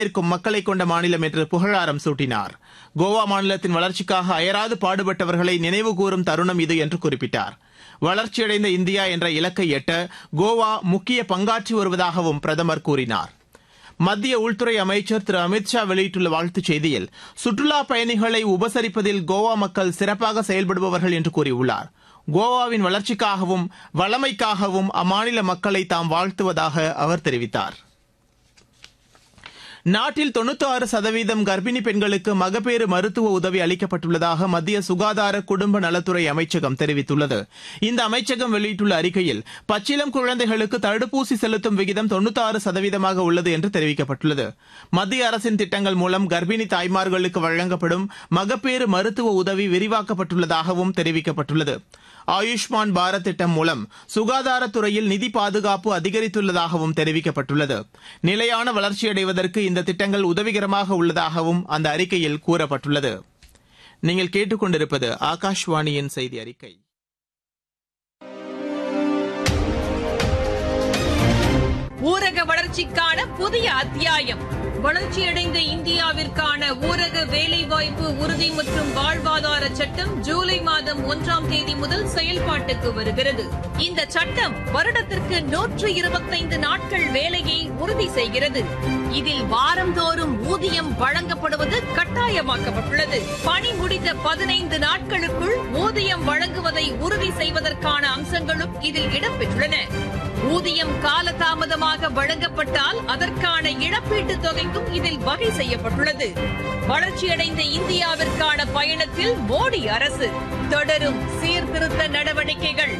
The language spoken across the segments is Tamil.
இருக்கும் மக்களை கொண்ட மாநிலம் என்று புகழாரம் சூட்டினார் கோவா மாநிலத்தின் வளர்ச்சிக்காக அயராது பாடுபட்டவர்களை நினைவு கூறும் தருணம் இது என்று குறிப்பிட்டார் வளர்ச்சியடைந்த இந்தியா என்ற இலக்கை எட்ட கோவா முக்கிய பங்காற்றி வருவதாகவும் பிரதமர் கூறினார் மத்திய உள்துறை அமைச்சர் திரு அமித் ஷா வெளியிட்டுள்ள வாழ்த்துச் செய்தியில் சுற்றுலா பயணிகளை உபசரிப்பதில் கோவா மக்கள் சிறப்பாக செயல்படுபவர்கள் என்று கூறியுள்ளார் கோவாவின் வளர்ச்சிக்காகவும் வளமைக்காகவும் அம்மாநில மக்களை தாம் வாழ்த்துவதாக அவர் தெரிவித்தார் நாட்டில் தொண்ணூத்தாறு சதவீதம் கர்ப்பிணி பெண்களுக்கு மகப்பேறு மருத்துவ உதவி அளிக்கப்பட்டுள்ளதாக மத்திய சுகாதார குடும்ப நலத்துறை அமைச்சகம் தெரிவித்துள்ளது இந்த அமைச்சகம் வெளியிட்டுள்ள அறிக்கையில் பச்சிளம் குழந்தைகளுக்கு தடுப்பூசி செலுத்தும் விகிதம் தொண்ணூத்தாறு சதவீதமாக உள்ளது என்று தெரிவிக்கப்பட்டுள்ளது மத்திய அரசின் திட்டங்கள் மூலம் கர்ப்பிணி தாய்மார்களுக்கு வழங்கப்படும் மகப்பேறு மருத்துவ உதவி விரிவாக்கப்பட்டுள்ளதாகவும் தெரிவிக்கப்பட்டுள்ளது ஆயுஷ்மான் பாரத் திட்டம் மூலம் சுகாதாரத்துறையில் நிதி பாதுகாப்பு அதிகரித்துள்ளதாகவும் தெரிவிக்கப்பட்டுள்ளது நிலையான வளர்ச்சியடைவதற்கு இந்த திட்டங்கள் உதவிகரமாக உள்ளதாகவும் அந்த அறிக்கையில் கூறப்பட்டுள்ளது நீங்கள் கேட்டுக்கொண்டிருப்பது ஆகாஷ்வாணியின் செய்தி அறிக்கை ஊரக வளர்ச்சிக்கான புதிய அத்தியாயம் வளர்ச்சியடைந்த இந்தியாவிற்கான ஊரக வேலைவாய்ப்பு உறுதி மற்றும் வாழ்வாதார சட்டம் ஜூலை மாதம் ஒன்றாம் தேதி முதல் செயல்பாட்டுக்கு வருகிறது இந்த சட்டம் வருடத்திற்கு நூற்று இருபத்தைந்து நாட்கள் வேலையை உறுதி செய்கிறது இதில் வாரந்தோறும் ஊதியம் வழங்கப்படுவது கட்டாயமாக்கப்பட்டுள்ளது பணி முடிந்த பதினைந்து நாட்களுக்குள் ஊதியம் வழங்குவதை உறுதி செய்வதற்கான அம்சங்களும் இதில் இடம்பெற்றுள்ளன ஊதியம் காலதாமதமாக வழங்கப்பட்டால் அதற்கான இழப்பீட்டுத் தொகைக்கும் இதில் வகை செய்யப்பட்டுள்ளது வளர்ச்சியடைந்த இந்தியாவிற்கான பயணத்தில் மோடி அரசு தொடரும் சீர்திருத்த நடவடிக்கைகள்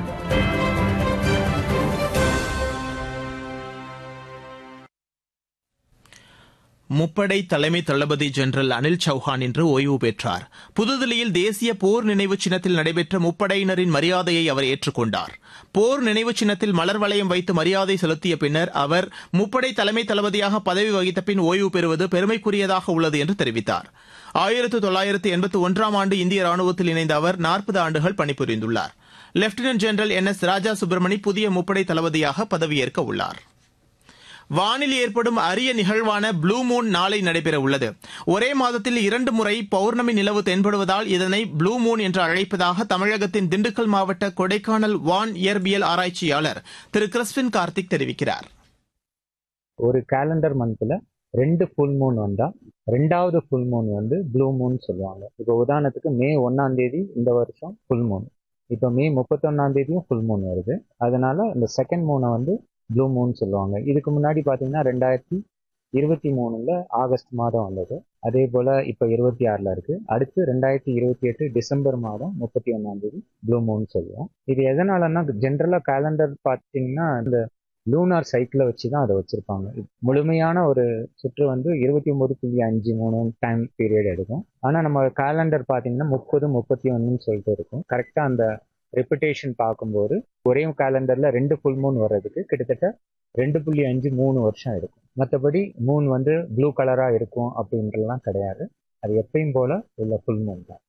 முப்படை தலைமை தளபதி ஜெனரல் அனில் சௌஹான் இன்று ஓய்வு பெற்றார் புதுதில்லியில் தேசிய போர் நினைவு சின்னத்தில் நடைபெற்ற முப்படையினரின் மரியாதையை அவர் ஏற்றுக்கொண்டார் போர் நினைவு சின்னத்தில் மலர் வளையம் வைத்து மரியாதை செலுத்திய பின்னர் அவர் முப்படை தலைமை தளபதியாக பதவி வகித்த பின் ஓய்வு பெறுவது பெருமைக்குரியதாக உள்ளது என்று தெரிவித்தார் ஆயிரத்து தொள்ளாயிரத்து எண்பத்தி ஒன்றாம் ஆண்டு இந்திய ராணுவத்தில் இணைந்த அவர் நாற்பது ஆண்டுகள் பணிபுரிந்துள்ளார் lieutenant general N S Raja Subramani புதிய முப்படை தளபதியாக பதவியேற்க உள்ளார் வானில் ஏற்படும் அரிய நிகழ்வான ப்ளூ மூன் நாளை நடைபெற உள்ளது ஒரே மாதத்தில் இரண்டு முறை பௌர்ணமி நிலவு தென்படுவதால் இதனை ப்ளூ மூன் என்று அழைப்பதாக தமிழகத்தின் திண்டுக்கல் மாவட்ட கொடைக்கானல் வான் இயற்பியல் ஆராய்ச்சியாளர் திரு கிறிஸ்பின் கார்த்திக் தெரிவிக்கிறார் ஒரு கேலண்டர் மந்த்ல ரெண்டு ஃபுல் மூன் வந்தா ரெண்டாவது ஃபுல் மூன் வந்து ப்ளூ மூன் சொல்லுவாங்க இப்போ உதாரணத்துக்கு மே ஒன்னாம் தேதி இந்த வருஷம் ஃபுல் மூன் இப்போ மே முப்பத்தொன்னாம் தேதியும் ஃபுல் மூன் வருது அதனால இந்த செகண்ட் மூனை வந்து ப்ளூ மூன் சொல்லுவாங்க இதுக்கு முன்னாடி பார்த்தீங்கன்னா ரெண்டாயிரத்தி இருபத்தி மூணுல ஆகஸ்ட் மாதம் வந்தது அதே போல இப்போ இருபத்தி ஆறுல இருக்கு அடுத்து ரெண்டாயிரத்தி இருபத்தி எட்டு டிசம்பர் மாதம் முப்பத்தி ஒன்னாம் தேதி ப்ளூ மூன் சொல்லுவோம் இது எதனாலன்னா ஜென்ரலா கேலண்டர் பார்த்தீங்கன்னா இந்த லூனார் சைக்கிளை வச்சு தான் அதை வச்சிருப்பாங்க முழுமையான ஒரு சுற்று வந்து இருபத்தி ஒன்பது புள்ளி அஞ்சு மூணு டைம் பீரியட் எடுக்கும் ஆனால் நம்ம கேலண்டர் பார்த்தீங்கன்னா முப்பது முப்பத்தி ஒன்றுன்னு சொல்லிட்டு இருக்கும் கரெக்டாக அந்த ரெப்புடேஷன் பார்க்கும்போது ஒரே கேலண்டர்ல ரெண்டு ஃபுல் மூன் வர்றதுக்கு கிட்டத்தட்ட ரெண்டு புள்ளி அஞ்சு மூணு வருஷம் இருக்கும் மற்றபடி மூன் வந்து ப்ளூ கலரா இருக்கும் அப்படின்றலாம் கிடையாது அது எப்பயும் போல உள்ள ஃபுல் மூன் தான்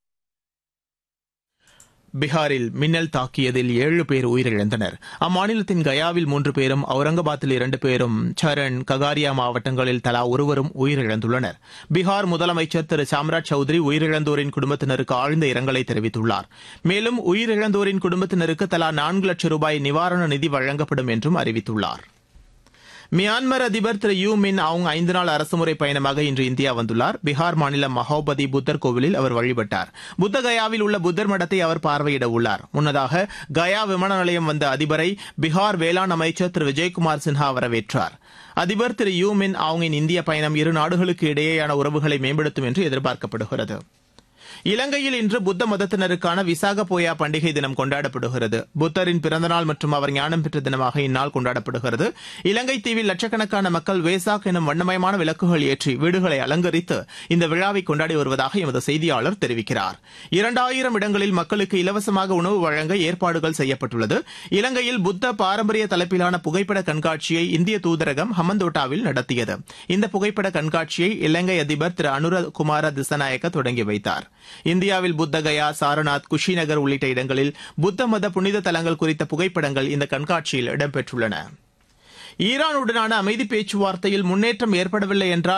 பீகாரில் மின்னல் தாக்கியதில் ஏழு பேர் உயிரிழந்தனர் அம்மாநிலத்தின் கயாவில் மூன்று பேரும் அவுரங்காபாத்தில் இரண்டு பேரும் சரண் ககாரியா மாவட்டங்களில் தலா ஒருவரும் உயிரிழந்துள்ளனர் பீகார் முதலமைச்சர் திரு சாம்ராஜ் சௌத்ரி உயிரிழந்தோரின் குடும்பத்தினருக்கு ஆழ்ந்த இரங்கலை தெரிவித்துள்ளார் மேலும் உயிரிழந்தோரின் குடும்பத்தினருக்கு தலா நான்கு லட்சம் ரூபாய் நிவாரண நிதி வழங்கப்படும் என்றும் அறிவித்துள்ளார் மியான்மர் அதிபர் திரு யூ மின் ஆங் ஐந்து நாள் அரசுமுறை பயணமாக இன்று இந்தியா வந்துள்ளார் பீகார் மாநிலம் மகோபதி புத்தர் கோவிலில் அவர் வழிபட்டார் புத்த கயாவில் உள்ள புத்தர் மடத்தை அவர் பார்வையிட உள்ளார் முன்னதாக கயா விமான நிலையம் வந்த அதிபரை பீகார் வேளாண் அமைச்சர் திரு விஜயகுமார் சின்ஹா வரவேற்றார் அதிபர் திரு யூ மின் ஆங்கின் இந்திய பயணம் இரு நாடுகளுக்கு இடையேயான உறவுகளை மேம்படுத்தும் என்று எதிர்பார்க்கப்படுகிறது இலங்கையில் இன்று புத்த மதத்தினருக்கான விசாக போயா பண்டிகை தினம் கொண்டாடப்படுகிறது புத்தரின் பிறந்தநாள் மற்றும் அவர் ஞானம் பெற்ற தினமாக இந்நாள் கொண்டாடப்படுகிறது இலங்கை தீவில் லட்சக்கணக்கான மக்கள் வேசாக் எனும் வண்ணமயமான விளக்குகள் ஏற்றி வீடுகளை அலங்கரித்து இந்த விழாவை கொண்டாடி வருவதாக எமது செய்தியாளர் தெரிவிக்கிறார் இரண்டாயிரம் இடங்களில் மக்களுக்கு இலவசமாக உணவு வழங்க ஏற்பாடுகள் செய்யப்பட்டுள்ளது இலங்கையில் புத்த பாரம்பரிய தலைப்பிலான புகைப்பட கண்காட்சியை இந்திய தூதரகம் ஹமந்தோட்டாவில் நடத்தியது இந்த புகைப்பட கண்காட்சியை இலங்கை அதிபர் திரு அனுர குமார திசநாயக்க தொடங்கி வைத்தார் இந்தியாவில் புத்தகயா சாரநாத் குஷிநகர் உள்ளிட்ட இடங்களில் புத்த மத புனித தலங்கள் குறித்த புகைப்படங்கள் இந்த கண்காட்சியில் இடம்பெற்றுள்ளன ஈரானுடனான அமைதி பேச்சுவார்த்தையில் முன்னேற்றம் ஏற்படவில்லை என்றால்